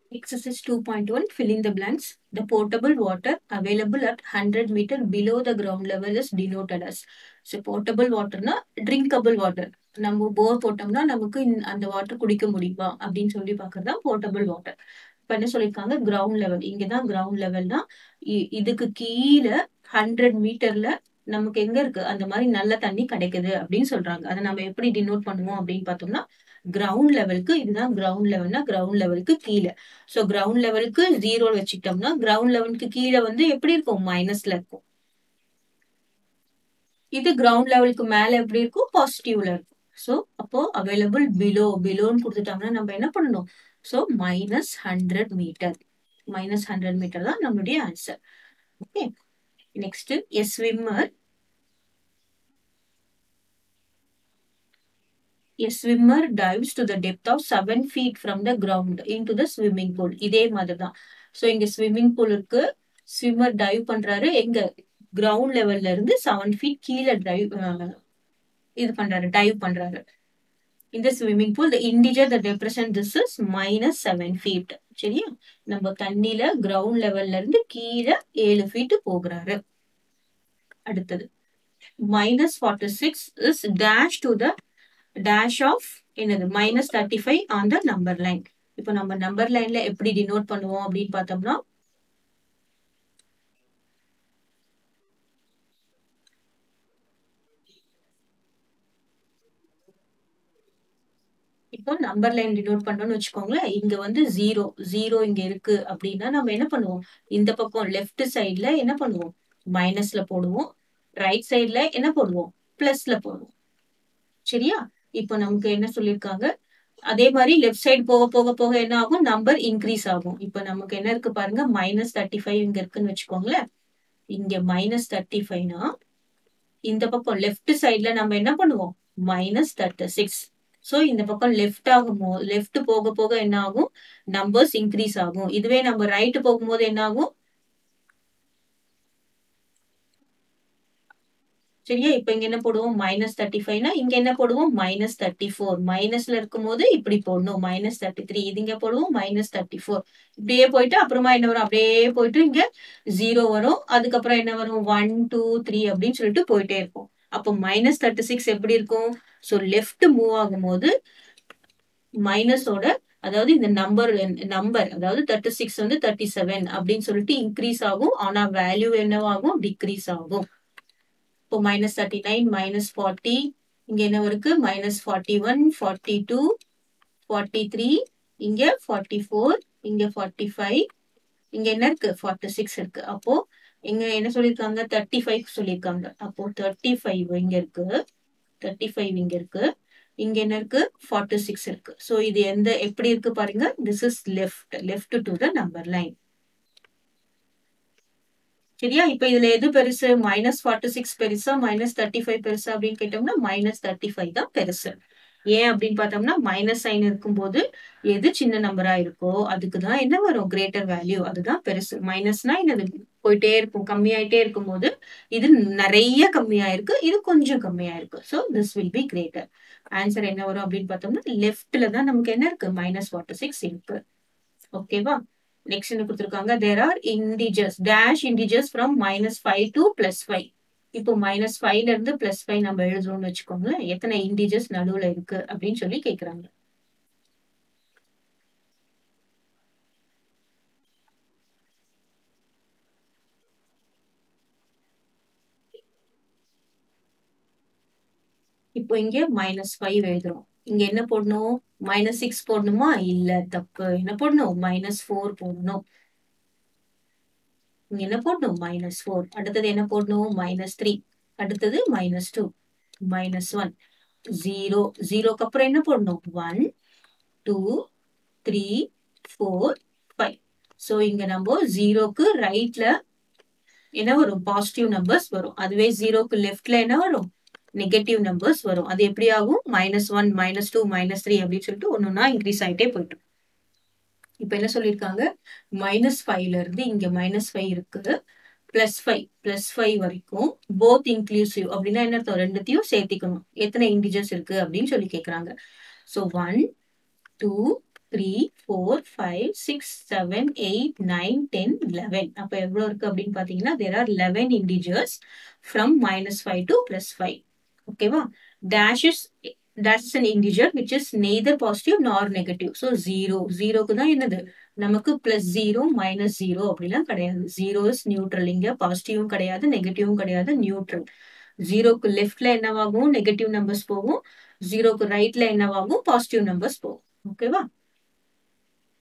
Exercise 2.1 Fill in the blanks. The potable water available at 100 meter below the ground level is denoted as. So potable waterனா drinkable water. நம்ம போர் போட்டோம்னா நமக்கு இந்த- அந்த water குடிக்க முடியுமா அப்படின்னு சொல்லி பார்க்கறது தான் போர்ட்டபிள் வாட்டர் இப்ப என்ன சொல்லியிருக்காங்க கிரவுண்ட் லெவல் இங்கதான் கிரவுண்ட் லெவல்னா இதுக்கு கீழே ஹண்ட்ரட் மீட்டர்ல நமக்கு எங்க இருக்கு அந்த மாதிரி நல்ல தண்ணி கிடைக்குது அப்படின்னு சொல்றாங்க அதை நம்ம எப்படி டினோட் பண்ணுவோம் அப்படின்னு பார்த்தோம்னா கிரவுண்ட் லெவலுக்கு இதுதான் கிரவுண்ட் லெவல்னா கிரவுண்ட் லெவலுக்கு கீழே சோ கிரவுண்ட் லெவலுக்கு ஜீரோ வச்சுக்கிட்டோம்னா கிரவுண்ட் லெவலுக்கு கீழே வந்து எப்படி இருக்கும் மைனஸ்ல இருக்கும் இது கிரவுண்ட் லெவலுக்கு மேல எப்படி இருக்கும் பாசிட்டிவ்ல இருக்கும் சோ அப்போ அவைலபிள் பிலோ பிலோன்னு கொடுத்துட்டாங்கன்னா நம்ம என்ன பண்ணணும் so minus hundred metre minus hundred metre தான் நம்மளுடைய answer okay next a swimmer A swimmer dives to the depth of 7 feet from the ground into the swimming pool. இதே மாதிரி தான் ஸோ இங்க ஸ்விம்மிங் பூலுக்கு ஸ்விம்மர் டைவ் பண்றாரு எங்க ground லெவல்ல இருந்து செவன் ஃபீட் கீழே டைவ் இது பண்றாரு டைவ் பண்றாரு இந்த swimming pool the integer the represent this is minus seven feet சரியா நம்ம தண்ணியில கிரவுண்ட் லெவல்ல இருந்து கீழே ஏழு ஃபீட் போகிறாரு அடுத்தது minus forty six is dash to the dash of என்னது minus thirty five on the number line இப்போ நம்ம நம்பர் லைன்ல எப்படி டினோட் பண்ணுவோம் அப்படின்னு பார்த்தோம்னா இப்போ நம்பர் லைன் டினோட் பண்ணோம்னு வச்சுக்கோங்களேன் இங்க வந்து ஜீரோ ஜீரோ இங்க இருக்கு அப்படின்னா நம்ம என்ன பண்ணுவோம் இந்த பக்கம் லெஃப்ட் சைட்ல என்ன பண்ணுவோம் மைனஸ்ல போடுவோம் ரைட் சைட்ல என்ன போடுவோம் பிளஸ்ல போடுவோம் சரியா இப்போ நமக்கு என்ன சொல்லியிருக்காங்க அதே மாதிரி லெஃப்ட் சைடு போக போக போக என்ன ஆகும் நம்பர் இன்க்ரீஸ் ஆகும் இப்போ நமக்கு என்ன இருக்கு பாருங்க மைனஸ் தேர்ட்டி ஃபைவ் இங்க இருக்குன்னு வச்சுக்கோங்களேன் இங்க மைனஸ் தேர்ட்டி ஃபைவ்னா இந்த பக்கம் லெஃப்ட் சைட்ல நம்ம என்ன பண்ணுவோம் மைனஸ் தேர்ட்டி சிக்ஸ் ஸோ இந்த பக்கம் லெஃப்ட் ஆகும் லெஃப்ட் போக போக என்ன ஆகும் நம்பர்ஸ் இன்க்ரீஸ் ஆகும் இதுவே நம்ம ரைட் போகும்போது என்ன ஆகும் சரியா இப்ப இங்க என்ன போடுவோம் மைனஸ் தேர்ட்டி ஃபைவ்னா இங்க என்ன போடுவோம் மைனஸ் தேர்ட்டி ஃபோர் மைனஸ்ல இருக்கும்போது இப்படி போடணும் மைனஸ் தேர்ட்டி த்ரீ இது இங்க போடுவோம் மைனஸ் தேர்ட்டி ஃபோர் இப்படியே போயிட்டு அப்புறமா என்ன வரும் அப்படியே போயிட்டு இங்க ஜீரோ வரும் அதுக்கப்புறம் என்ன வரும் ஒன் டூ த்ரீ அப்படின்னு சொல்லிட்டு போயிட்டே இருக்கும் அப்போ மைனஸ் தேர்ட்டி சிக்ஸ் எப்படி இருக்கும் ஸோ லெஃப்ட் மூவ் ஆகும்போது மைனஸோட அதாவது இந்த நம்பர் நம்பர் அதாவது தேர்ட்டி சிக்ஸ் வந்து தேர்ட்டி செவன் அப்படின்னு சொல்லிட்டு இன்க்ரீஸ் ஆகும் ஆனா வேல்யூ என்னவாகும் டிக்ரீஸ் ஆகும் இப்போ minus thirty nine minus forty இங்க என்ன இருக்கு minus forty one forty two forty three இங்க ஃபார்ட்டி ஃபோர் இங்க ஃபார்ட்டி ஃபைவ் இங்க என்ன இருக்கு ஃபார்ட்டி சிக்ஸ் இருக்கு அப்போ இங்க என்ன சொல்லியிருக்காங்க தேர்ட்டி ஃபைவ் சொல்லியிருக்காங்க அப்போ தேர்ட்டி ஃபைவ் இங்க இருக்கு தேர்ட்டி ஃபைவ் இங்க இருக்கு இங்க என்ன இருக்கு ஃபார்ட்டி சிக்ஸ் இருக்கு ஸோ இது எந்த எப்படி இருக்கு பாருங்க this is left left to the number line சரியா இப்ப இதுல எது பெருசு மைனஸ் ஃபார்ட்டி சிக்ஸ் பெருசா மைனஸ் தேர்ட்டி ஃபைவ் பெருசா அப்படின்னு கேட்டோம்னா மைனஸ் தேர்ட்டி ஃபைவ் தான் பெருசு ஏன் அப்படின்னு பார்த்தோம்னா மைனஸ் சைன் இருக்கும்போது எது சின்ன நம்பரா இருக்கோ அதுக்கு தான் என்ன வரும் கிரேட்டர் வேல்யூ அதுதான் பெருசு மைனஸ்னா என்னது போயிட்டே இருக்கும் கம்மியாயிட்டே இருக்கும்போது இது நிறைய கம்மியா இருக்கு இது கொஞ்சம் கம்மியா இருக்கு so this will be greater answer என்ன வரும் அப்படின்னு பார்த்தோம்னா லெஃப்ட்ல தான் நமக்கு என்ன இருக்கு மைனஸ் ஃபார்ட்டி சிக்ஸ் இருக்கு ஓகேவா நெக்ஸ்ட் என்ன கொடுத்துருக்காங்க there are integers dash integers from minus five to plus five இப்போ மைனஸ் ஃபைவ்ல இருந்து பிளஸ் ஃபைவ் நம்ம எழுதுறோம்னு வச்சுக்கோங்களேன் எத்தனை இண்டிஜர்ஸ் நடுவுல இருக்கு அப்படின்னு சொல்லி கேக்குறாங்க இப்போ இங்க மைனஸ் ஃபைவ் எழுதுறோம் இங்க என்ன போடணும் மைனஸ் சிக்ஸ் போடணுமா இல்ல தப்பு என்ன போடணும் மைனஸ் ஃபோர் போடணும் இங்க என்ன போடணும் மைனஸ் ஃபோர் அடுத்தது என்ன போடணும் மைனஸ் த்ரீ அடுத்தது minus two minus one zero ஜீரோக்கு அப்புறம் என்ன போடணும் one two three four five so இங்க நம்ம ஜீரோக்கு ரைட்ல என்ன வரும் பாசிட்டிவ் நம்பர்ஸ் வரும் அதுவே ஜீரோக்கு லெஃப்ட்ல என்ன வரும் நெகட்டிவ் நம்பர்ஸ் வரும் அது எப்படி ஆகும் minus one minus two minus three அப்படின்னு சொல்லிட்டு ஒன்னொன்னா இன்க்ரீஸ் ஆகிட்டே போயிட்டு இப்ப என்ன சொல்லியிருக்காங்க மைனஸ் ஃபைவ்ல இருந்து இங்க மைனஸ் ஃபைவ் இருக்கு பிளஸ் ஃபைவ் பிளஸ் ஃபைவ் வரைக்கும் போத் இன்க்ளூசிவ் அப்படின்னா என்ன அர்த்தம் ரெண்டுத்தையும் சேர்த்திக்கணும் எத்தனை இண்டிஜர்ஸ் இருக்கு அப்படின்னு சொல்லி கேக்குறாங்க so one two three four five six seven eight nine ten eleven அப்ப எவ்வளவு இருக்கு அப்படின்னு பாத்தீங்கன்னா there are eleven integers from minus five to plus five ஓகேவா dash is dash is an integer which is neither positive nor negative so zero ஜீரோக்கு தான் என்னது நமக்கு பிளஸ் ஜீரோ மைனஸ் ஜீரோ அப்படிலாம் கிடையாது ஜீரோ இஸ் நியூட்ரல் இங்க பாசிட்டிவும் கிடையாது நெகட்டிவும் கிடையாது நியூட்ரல் ஜீரோக்கு லெஃப்ட்ல என்னவாகும் நெகட்டிவ் நம்பர்ஸ் போகும் ஜீரோக்கு ரைட்ல என்னவாகும் பாசிட்டிவ் நம்பர்ஸ் போகும் ஓகேவா